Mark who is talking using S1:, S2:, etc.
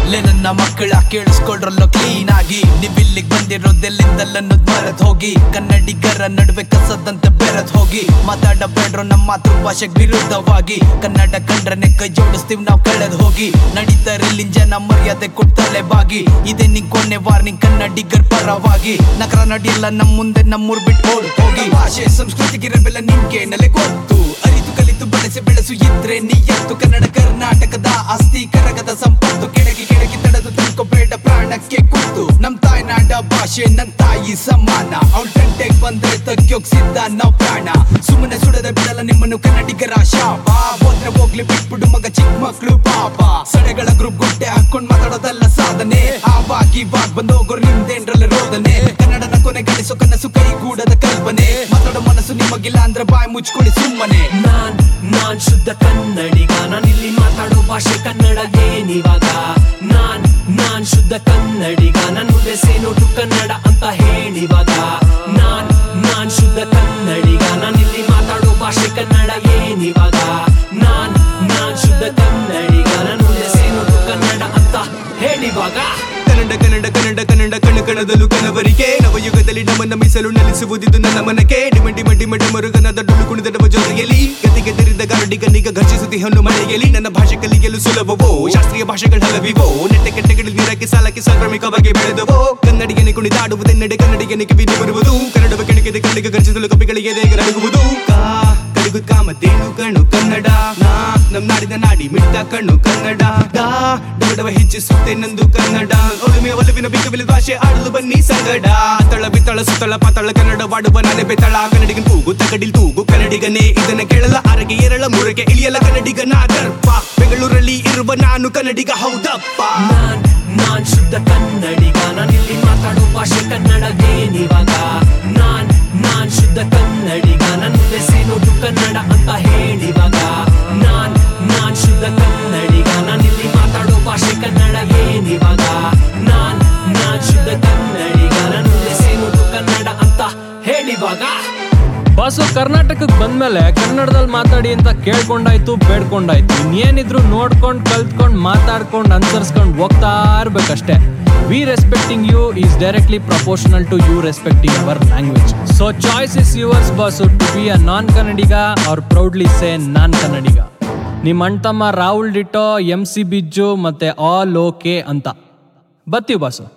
S1: ಲೇ ನನ್ನ ಮಕ್ಕಳ ಕೇಳಿಸ್ಕೊಳ್ರಲ್ಲೋ ಕ್ಲೀನ್ ಆಗಿ ನೀವಿಲ್ಲಿಗ್ ಬಂದಿರೋದೆಲ್ಲಿಂದಲ್ಲನ್ನೋದ್ ಮರೆತ್ ಹೋಗಿ ಕನ್ನಡಿಗರ ನಡುವೆ ಕಸದಂತೆ ಬೆರೆತ್ ಹೋಗಿ ಮಾತಾಡಬೇಡ್ರೋ ನಮ್ಮ ಮಾತೃಭಾಷೆಗೆ ವಿರುದ್ಧವಾಗಿ ಕನ್ನಡ ಕಂಡ್ರನೆ ಕೈ ಜೋಡಿಸ್ತೀವಿ ನಾವ್ ಕಳೆದ್ ಹೋಗಿ ನಡೀತಾರಿಲ್ಲಿನ್ ಜನ ಮರ್ಯಾದೆ ಕೊಡ್ತಲೆ ಬಾಗಿ ಇದೇ ನಿನ್ ಕೊನೆ ವಾರ್ನಿಂಗ್ ಕನ್ನಡಿಗರ್ ಪರವಾಗಿ ನಗರ ನಡಿಯಲ್ಲ ನಮ್ ಮುಂದೆ ನಮ್ಮೂರ್ ಬಿಟ್ಟು ಓಡ್ ಹೋಗಿ ಭಾಷೆ ಸಂಸ್ಕೃತಿಗಿರಬೆಲ್ಲ ನಿಮ್ಗೆ ನೆಲೆ ಕೊಟ್ಟು ಅರಿತು ಕಲಿತು ಬಳಸಿ ಬೆಳೆಸು ಇದ್ರೆ ನೀಯತ್ತು ಕನ್ನಡ ಕರ್ನಾಟಕದ ಆಸ್ತಿ ಕರಗದ ಸಂಪತ್ತು ಕೆಳಗೆ ಕೆಳಗೆ ತಡೆದು ತಿಳ್ಕೊಬೇಡ ಪ್ರಾಣಕ್ಕೆ ಕೂತು ನಮ್ ತಾಯ್ನಾಡ ಭಾಷೆ ನನ್ ತಾಯಿ ಸಮಾನ ಅವಳ ಗಂಟೆಗೆ ಬಂದ್ರೆ ತಗ್ಯೋಗ್ ಸಿದ್ಧ ನಾವ್ ಪ್ರಾಣ ಸುಮ್ಮನೆ ಸುಡದ ಬಿಡಲ್ಲ ನಿಮ್ಮನ್ನು ಕನ್ನಡಿಗರ ಶಾಪ ಹೋದ್ರೆ ಹೋಗ್ಲಿ ಬಿಟ್ಬಿಡು ಮಗ ಚಿಕ್ಕ ಮಕ್ಳು ಪಾಪ ಸಡೆಗಳ ಗ್ರೂಪ್ ಗುಡ್ಡೆ ಹಾಕೊಂಡ್ ಮಾತಾಡೋದಲ್ಲ ಸಾಧನೆ ಆವಾಗ ಇವಾಗ ಬಂದೋಗೋರು ನಿಮ್ದೇನ್ರಲ್ಲ ರೋದನೆ ಕನ್ನಡನ ಕೊನೆಗಳಿಸೋ ಕನಸು ಕೈಗೂಡದ ಕಲ್ಪನೆ ಮಾತಾಡೋ ಮನಸ್ಸು ನಿಮಗಿಲ್ಲ ಅಂದ್ರೆ ಬಾಯಿ ಮುಚ್ಕೊಳ್ಳಿ ಸುಮ್ಮನೆ
S2: ನಾನ್ ನಾನ್ ಶುದ್ಧ ಕನ್ನಡಿಗ ನಾನಿಲ್ಲಿ ಮಾತಾಡೋ ಭಾಷೆ ಕನ್ನಡ ಏನಿವಾಗ ನಾನ್ ನಾನ್ ಶುದ್ಧ ಕನ್ನಡಿಗ ನನ್ ಮುಂದೆ ಸೇನೋಟು ಕನ್ನಡ ಅಂತ ಹೇಳಿವಾಗ ನಾನ್ ನಾನ್ ಶುದ್ಧ ಕನ್ನಡಿಗ ನಾನಿಲ್ಲಿ ಮಾತಾಡೋ ಭಾಷೆ ಕನ್ನಡ ಏನಿವಾಗ ನಾನ್ ನಾನ್ ಶುದ್ಧ ಕನ್ನಡಿಗ ನನ್ ಮುಂದೆ ಸೇನೋಟು ಕನ್ನಡ ಅಂತ ಹೇಳಿವಾಗ
S3: ಕನ್ನಡ ಕನ್ನಡ ಕನ್ನಡ ಕನ್ನಡ ಕಣ ಕಣದಲ್ಲೂ ಕನವರಿಗೆ ನವಯುಗದಲ್ಲಿ ನಮ್ಮನ್ನ ಮೀಸಲು ನೆಲೆಸುವುದಿದು ನನ್ನ ಮನಕ್ಕೆ ಡಿಮ ಡಿಮ ಡಿಮ ಡಿಮರುಗನದ ಡೊಳ್ಳು ಕುಣಿದ ನಮ್ಮ ಜೊತೆಯಲ್ಲಿ ಗತಿಗೆ ತೆರೆದ ಕರಡಿಗನಿಗ ಘರ್ಷಿಸುತ್ತಿ ಹಣ್ಣು ಮಳೆಯಲ್ಲಿ ನನ್ನ ಭಾಷೆ ಕಲಿಯಲು ಸುಲಭವೋ ಶಾಸ್ತ್ರೀಯ ಭಾಷೆಗಳ ಹಲವಿವೋ ನೆಟ್ಟೆ ಕೆಟ್ಟೆಗಳಲ್ಲಿ ನೀರಕ್ಕೆ ಸಾಲಕ್ಕೆ ಸಾಂಕ್ರಾಮಿಕವಾಗಿ ಬೆಳೆದವೋ ಕನ್ನಡಿಗನೆ ಕುಣಿದಾಡುವುದೆನ್ನೆಡೆ ಕನ್ನಡಿಗನಿಗೆ ವಿಧಿ ಬರುವುದು ಕನ್ನಡವ ಕೆಣಕಿದೆ ಕಣ್ಣಿಗೆ ಘರ್ಷಿಸಲು ಕಪಿಗಳಿಗೆ ದೇಗ ನಡುಗುವುದು ಕಾ ಕಲಿಗು ಕಾಮತೇನು ಕಣ್ಣು ಕನ್ನಡ ನಾ ನಮ್ ನಾಡಿನ ನಾಡಿ ಮಿಡಿದ ಕಣ್ಣು ಕನ್ನಡ ದಾ ಡಬಡವ ಹೆಚ್ಚಿಸುತ್ತೆ ನಂದು ಕನ್ನಡ ಒಲುಮೆ ಒಲವಿನ ಬಿಕ್ಕವಿಲ ಭಾಷೆ ಆಡಲು ಬನ್ನಿ ಸಂಗಡ ತಳ ಬಿತ್ತಳ ಸುತ್ತಳ ಪಾತಳ ಕನ್ನಡ ವಾಡುವ ನಾನೆ ಬೆತ್ತಳ ಕನ್ನಡಿಗನ್ ಕೂಗು ತಗಡಿಲ್ ತೂಗು ಕನ್ನಡಿಗನೇ ಇದನ್ನ ಕೇಳಲ್ಲ ಆರಗೆ ಎರಳ ಮೂರಗೆ ಇಳಿಯಲ್ಲ ಕನ್ನಡಿಗನ ಗರ್ಪ ಬೆಂಗಳೂರಲ್ಲಿ ಇರುವ ನಾನು ಕನ್ನಡಿಗ ಹೌದಪ್ಪ
S2: ನಾನ್ ನಾನ್ ಶುದ್ಧ ಕನ್ನಡಿಗ ನಾನಿಲ್ಲಿ ಮಾತಾಡೋ ಭಾಷೆ ಕನ್ನಡ ಏನಿವಾಗ ನಾನ್ ನಾನ್ ಶುದ್ಧ ಕನ್ನಡಿಗ ನನ್ ಮುಂದೆ ಸೇನೋಟು ಕನ್ನಡ ಅಂತ ಹೇಳಿವಾಗ ನಾನ್ ನಾನ್ ಶುದ್ಧ ಕನ್ನಡಿಗ ನಾನಿಲ್ಲಿ ಮಾತಾಡೋ ಭಾಷೆ ಕನ್ನಡ ಏನಿವಾಗ ನಾನ್ ನಾನ್ ಶುದ್ಧ ಕನ್ನಡಿಗ ನನ್ ಮುಂದೆ ಸೇನೋಟು ಕನ್ನಡ ಅಂತ ಹೇಳಿವಾಗ
S4: ಬಾಸು ಕರ್ನಾಟಕಕ್ಕೆ ಬಂದ್ಮೇಲೆ ಕನ್ನಡದಲ್ಲಿ ಮಾತಾಡಿ ಅಂತ ಕೇಳ್ಕೊಂಡಾಯ್ತು ಬೇಡ್ಕೊಂಡಾಯ್ತು ಇನ್ನೇನಿದ್ರು ನೋಡ್ಕೊಂಡ್ ಕಲ್ತ್ಕೊಂಡ್ ಮಾತಾಡ್ಕೊಂಡ್ ಅನ್ಸರ್ಸ್ಕೊಂಡ್ ಹೋಗ್ತಾ ಇರ್ಬೇಕಷ್ಟೇ we respecting you is directly proportional to you respecting our language so choice is yours boss to be a non Kannadiga or proudly say ನಾನ್ ಕನ್ನಡಿಗ ನಿಮ್ಮ ಅಣ್ತಮ್ಮ Rahul ditto M C Bijju ಮತ್ತೆ ಆಲ್ ಓಕೆ ಅಂತ ಬತ್ತೀವಿ ಬಾಸು